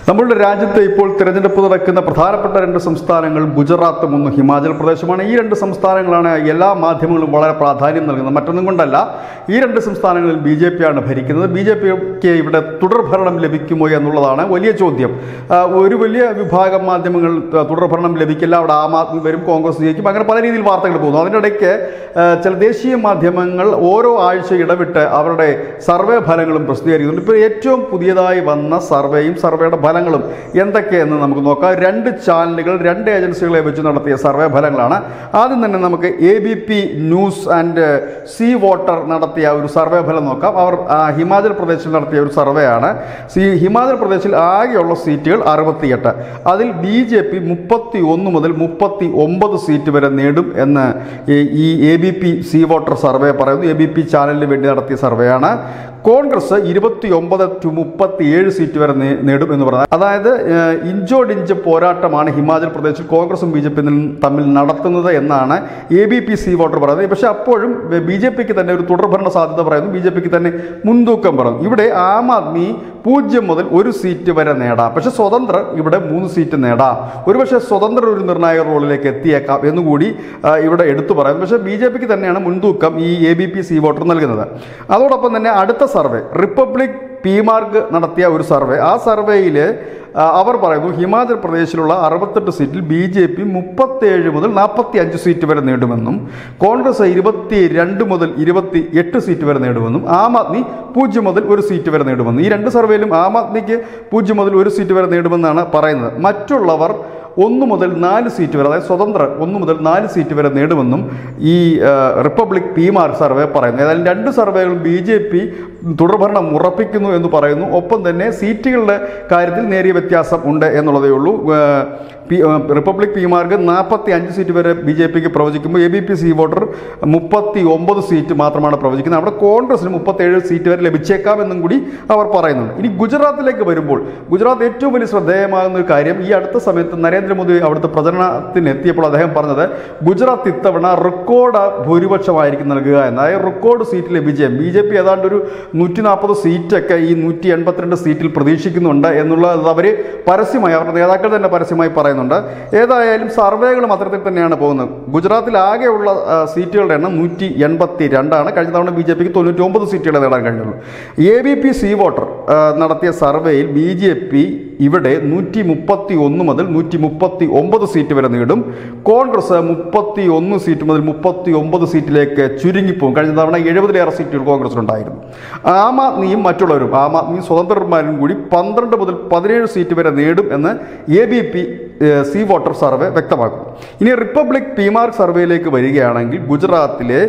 നമ്മളുടെ രാജ്യത്ത് ഇപ്പോൾ തിരഞ്ഞെടുപ്പ് നടക്കുന്ന പ്രധാനപ്പെട്ട രണ്ട് സംസ്ഥാനങ്ങൾ ഗുജറാത്തും ഒന്ന് ഹിമാചൽ പ്രദേശുമാണ് ഈ രണ്ട് സംസ്ഥാനങ്ങളാണ് എല്ലാ മാധ്യമങ്ങളും വളരെ പ്രാധാന്യം നൽകുന്നത് മറ്റൊന്നും കൊണ്ടല്ല ഈ രണ്ട് സംസ്ഥാനങ്ങളിൽ ബി ജെ പിയാണ് ഭരിക്കുന്നത് ബി ജെ പിക്ക് ഇവിടെ തുടർഭരണം ലഭിക്കുമോ എന്നുള്ളതാണ് വലിയ ചോദ്യം ആ, ഒരു വലിയ വിഭാഗം മാധ്യമങ്ങൾ ത- തുടർഭരണം ലഭിക്കില്ല അവിടെ ആം ആദ്മി വരും കോൺഗ്രസ് ജയിക്കും അങ്ങനെ പല രീതിയിൽ വാർത്തകൾ പോകുന്നു അതിനിടയ്ക്ക് ആ, ചില ദേശീയ മാധ്യമങ്ങൾ ഓരോ ആഴ്ച ഇടവിട്ട് അവരുടെ സർവേ ഫലങ്ങളും പ്രസിദ്ധീകരിക്കുന്നുണ്ട് ഇപ്പോൾ ഏറ്റവും പുതിയതായി വന്ന സർവേയും സർവേയുടെ ഫലങ്ങളും എന്തൊക്കെയെന്ന് നമുക്ക് നോക്കാം രണ്ട് ചാനലുകൾ രണ്ട് ഏജൻസികളെ വെച്ച് നടത്തിയ സർവേ ഫലങ്ങളാണ് ആദ്യം തന്നെ നമുക്ക് A B P news and C voter നടത്തിയ ഒരു സർവേ ഫലം നോക്കാം അവർ ആ, ഹിമാചൽ പ്രദേശിൽ നടത്തിയ ഒരു സർവേ ആണ് സി ഹിമാചൽ പ്രദേശിൽ ആകെയുള്ള സീറ്റുകൾ അറുപത്തിയെട്ട് അതിൽ ബി ജെ പി മുപ്പത്തി ഒന്ന് മുതൽ മുപ്പത്തി ഒമ്പത് സീറ്റ് വരെ നേടും എന്ന് ഈ- ഈ A B P C voter survey പറയുന്നു എ ബി പി ചാനലിന് വേണ്ടി നടത്തിയ സർവേയാണ് കോൺഗ്രസ് ഇരുപത്തി ഒമ്പത് ടു മുപ്പത്തി ഏഴ് സീറ്റ് വരെ നേ- നേടും എന്ന് പറഞ്ഞാൽ അതായത് ഏഹ്, ഇഞ്ചോടിഞ്ച് പോരാട്ടമാണ് ഹിമാചൽ പ്രദേശിൽ കോൺഗ്രസും ബി ജെ പി തമ്മിൽ നടത്തുന്നത് എന്നാണ് A B P C voter പറയുന്നത് പക്ഷേ അപ്പോഴും ബി ജെ പിക്ക് തന്നെ ഒരു തുടർഭരണ സാധ്യത പറയുന്നു ബി ജെ പിക്ക് തന്നെ മുൻതൂക്കം പറയുന്നു ഇവിടെ ആം ആദ്മി പൂജ്യം മുതൽ ഒരു സീറ്റ് വരെ നേടാം പക്ഷേ സ്വതന്ത്രർ ഇവിടെ മൂന്ന് സീറ്റ് നേടാം ഒരുപക്ഷെ സ്വതന്ത്രർ ഒരു നിർണായക റോളിലേക്ക് എത്തിയേക്കാം എന്നുകൂടി ആ, ഇവിടെ എടുത്തു പറയുന്നു പക്ഷേ ബി ജെ പിക്ക് തന്നെയാണ് മുൻതൂക്കം ഈ A B P C voter നൽകുന്നത് അതോടൊപ്പം തന്നെ അടുത്ത സർവേ റിപ്പബ്ലിക് പി മാർക്ക് നടത്തിയ ഒരു സർവേ ആ സർവേയിൽ അവർ പറയുന്നു ഹിമാചൽ പ്രദേശിലുള്ള അറുപത്തെട്ട് സീറ്റിൽ ബി ജെ പി മുപ്പത്തേഴ് മുതൽ നാൽപ്പത്തി അഞ്ച് സീറ്റ് വരെ നേടുമെന്നും കോൺഗ്രസ് ഇരുപത്തി രണ്ട് മുതൽ ഇരുപത്തി എട്ട് സീറ്റ് വരെ നേടുമെന്നും ആം ആദ്മി പൂജ്യം മുതൽ ഒരു സീറ്റ് വരെ നേടുമെന്നും ഈ രണ്ട് സർവേയിലും ആം ആദ്മിക്ക് പൂജ്യം മുതൽ ഒരു സീറ്റ് വരെ നേടുമെന്നാണ് പറയുന്നത് മറ്റുള്ളവർ ഒന്ന് മുതൽ നാല് സീറ്റ് വരെ അതായത് സ്വതന്ത്ര ഒന്ന് മുതൽ നാല് സീറ്റ് വരെ നേടുമെന്നും ഈ ആ, റിപ്പബ്ലിക് പി മാർ സർവേ പറയുന്നു ഏതായാലും രണ്ട് സർവേകളും ബി ജെ പി തുടർഭരണം ഉറപ്പിക്കുന്നു എന്ന് പറയുന്നു ഒപ്പം തന്നെ സീറ്റുകളുടെ കാര്യത്തിൽ നേരിയ വ്യത്യാസം ഉണ്ട് എന്നുള്ളതേ ഉള്ളൂ ആ, പി ആ, റിപ്പബ്ലിക് പി മാർക്ക് നാൽപ്പത്തി അഞ്ച് സീറ്റ് വരെ ബി ജെ പിക്ക് പ്രവചിക്കുമ്പോൾ A B P C voter മുപ്പത്തി ഒമ്പത് സീറ്റ് മാത്രമാണ് പ്രവചിക്കുന്നത് അവിടെ കോൺഗ്രസിന് മുപ്പത്തേഴ് സീറ്റ് വരെ ലഭിച്ചേക്കാം എന്നും കൂടി അവർ പറയുന്നുണ്ട് ഇനി ഗുജറാത്തിലേക്ക് വരുമ്പോൾ ഗുജറാത്ത് ഏറ്റവും വലിയ ശ്രദ്ധേയമാകുന്ന ഒരു കാര്യം ഈ അടുത്ത സമയത്ത് നരേന്ദ്രമോദി അവിടുത്തെ പ്രചരണത്തിന് എത്തിയപ്പോൾ അദ്ദേഹം പറഞ്ഞത് ഗുജറാത്ത് ഇത്തവണ റെക്കോർഡ് ഭൂരിപക്ഷമായിരിക്കും നൽകുക എന്ന് അതായത് റെക്കോർഡ് സീറ്റിലെ വിജയം ബി ജെ പി ഏതാണ്ട് ഒരു നൂറ്റി നാൽപ്പത് സീറ്റൊക്കെ ഈ നൂറ്റി എൺപത്തിരണ്ട് സീറ്റിൽ പ്രതീക്ഷിക്കുന്നുണ്ട് എന്നുള്ളത് അവർ പരസ്യമായി അവരുടെ നേതാക്കൾ തന്നെ പരസ്യമായി പറയുന്നുണ്ട് ഏതായാലും സർവേകളും അത്തരത്തിൽ തന്നെയാണ് പോകുന്നത് ഗുജറാത്തിൽ ആകെയുള്ള ആ, സീറ്റുകളുടെ എണ്ണം നൂറ്റി എൺപത്തി രണ്ടാണ് കഴിഞ്ഞ തവണ ബി ജെ പിക്ക് തൊണ്ണൂറ്റി ഒമ്പത് സീറ്റുകളെ നേടാൻ കഴിഞ്ഞുള്ളൂ A B P C voter ആ, നടത്തിയ സർവേയിൽ ബി ജെ പി ഇവിടെ നൂറ്റി മുപ്പത്തി ഒന്ന് മുതൽ നൂറ്റി മുപ്പത്തി ഒമ്പത് സീറ്റ് വരെ നേടും കോൺഗ്രസ് മുപ്പത്തി ഒന്ന് സീറ്റ് മുതൽ മുപ്പത്തി ഒമ്പത് സീറ്റിലേക്ക് ചുരുങ്ങിപ്പോകും കഴിഞ്ഞ തവണ എഴുപതിലേറെ സീറ്റുകൾ കോൺഗ്രസിനുണ്ടായിരുന്നു ആം ആദ്മിയും മറ്റുള്ളവരും ആം ആദ്മിയും സ്വതന്ത്രന്മാരും കൂടി പന്ത്രണ്ട് മുതൽ പതിനേഴ് സീറ്റ് വരെ നേടും എന്ന് A B P C voter survey വ്യക്തമാക്കും ഇനി റിപ്പബ്ലിക് പി മാർക്ക് സർവേയിലേക്ക് വരികയാണെങ്കിൽ ഗുജറാത്തിലെ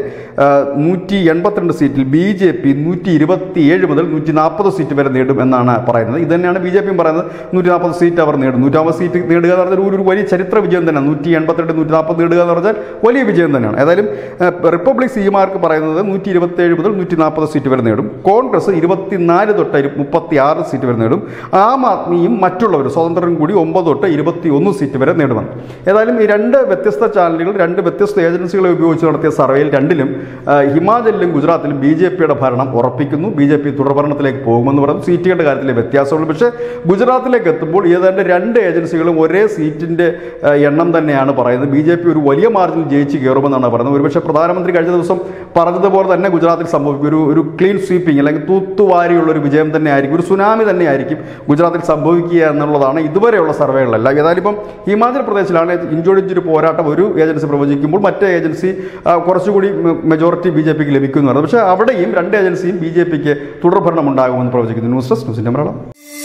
നൂറ്റി എൺപത്തിരണ്ട് സീറ്റിൽ ബി ജെ പി നൂറ്റി ഇരുപത്തി ഏഴ് മുതൽ നൂറ്റി നാൽപ്പത് സീറ്റ് വരെ നേടും എന്നാണ് പറയുന്നത് ഇത് തന്നെയാണ് ബി ജെ പിയും പറയുന്നത് നൂറ്റി നാൽപ്പത് സീറ്റ് അവർ നേടും നൂറ്റമ്പത് സീറ്റ് നേടുക എന്ന് പറഞ്ഞാൽ ഒരു ഒരു വലിയ ചരിത്ര വിജയം തന്നെയാണ് നൂറ്റി എൺപത്തിരണ്ട് നൂറ്റി നാൽപ്പത് നേടുക എന്ന് പറഞ്ഞാൽ വലിയ വിജയം തന്നെയാണ് ഏതായാലും ഏഹ്, റിപ്പബ്ലിക് സി മാർക്ക് പറയുന്നത് നൂറ്റി ഇരുപത്തേഴ് മുതൽ നൂറ്റി നാൽപ്പത് സീറ്റ് വരെ നേടും കോൺഗ്രസ് ഇരുപത്തിനാല് തൊട്ട് മുപ്പത്തി ആറ് സീറ്റ് വരെ നേടും ആം ആദ്മിയും മറ്റുള്ളവരും സ്വതന്ത്രരും കൂടി ഒമ്പത് തൊട്ട് ഇരുപത്തി ഒന്ന് സീറ്റ് വരെ നേടുമെന്ന് ഏതായാലും ഈ രണ്ട് വ്യത്യസ്ത ചാനലുകൾ രണ്ട് വ്യത്യസ്ത ഏജൻസികളെ ഉപയോഗിച്ച് നടത്തിയ സർവേയിൽ രണ്ടിലും ആ, ഹിമാചലിലും ഗുജറാത്തിലും ബി ജെ പിയുടെ ഭരണം ഉറപ്പിക്കുന്നു ബി ജെ പി തുടർഭരണത്തിലേക്ക് പോകുമെന്ന് പറയുന്നു സീറ്റുകളുടെ കാര്യത്തിലെ വ്യത്യാസമുള്ളൂ പക്ഷേ ഗുജറാത്തിലേക്ക് എത്തുമ്പോൾ ഏതാണ്ട് രണ്ട് ഏജൻസികളും ഒരേ സീറ്റിൻ്റെ ആ, എണ്ണം തന്നെയാണ് പറയുന്നത് ബി ജെ പി ഒരു വലിയ മാർജിനിൽ ജയിച്ച് കയറുമെന്നാണ് പറയുന്നത് ഒരുപക്ഷെ പ്രധാനമന്ത്രി കഴിഞ്ഞ ദിവസം പറഞ്ഞതുപോലെ തന്നെ ഗുജറാത്തിൽ സംഭവിക്കും ഒരു ഒരു ക്ലീൻ സ്വീപ്പിംഗ് അല്ലെങ്കിൽ തൂത്തുവാരിയുള്ള ഒരു വിജയം തന്നെ ആയിരിക്കും ഒരു സുനാമി തന്നെ ആയിരിക്കും ഗുജറാത്തിൽ സംഭവിക്കുക എന്നുള്ളതാണ് ഇതുവരെയുള്ള സർവേകളെല്ലാം ഏതായാലും ഇപ്പം ഹിമാചൽ പ്രദേശിലാണ് ഇഞ്ചോടിഞ്ചൊരു പോരാട്ടം ഒരു ഏജൻസി പ്രവചിക്കുമ്പോൾ മറ്റേ ഏജൻസി ആ, കുറച്ചുകൂടി മെജോറിറ്റി ബി ജെ പിക്ക് ലഭിക്കുന്നു എന്ന് പറയുന്നത് പക്ഷേ അവിടെയും രണ്ട് ഏജൻസിയും ബി ജെ പിക്ക് തുടർഭരണം ഉണ്ടാകുമെന്ന് പ്രവചിക്കുന്നു ന്യൂസ് ഡെസ്ക് ന്യൂസിൻ്റെ മലയാളം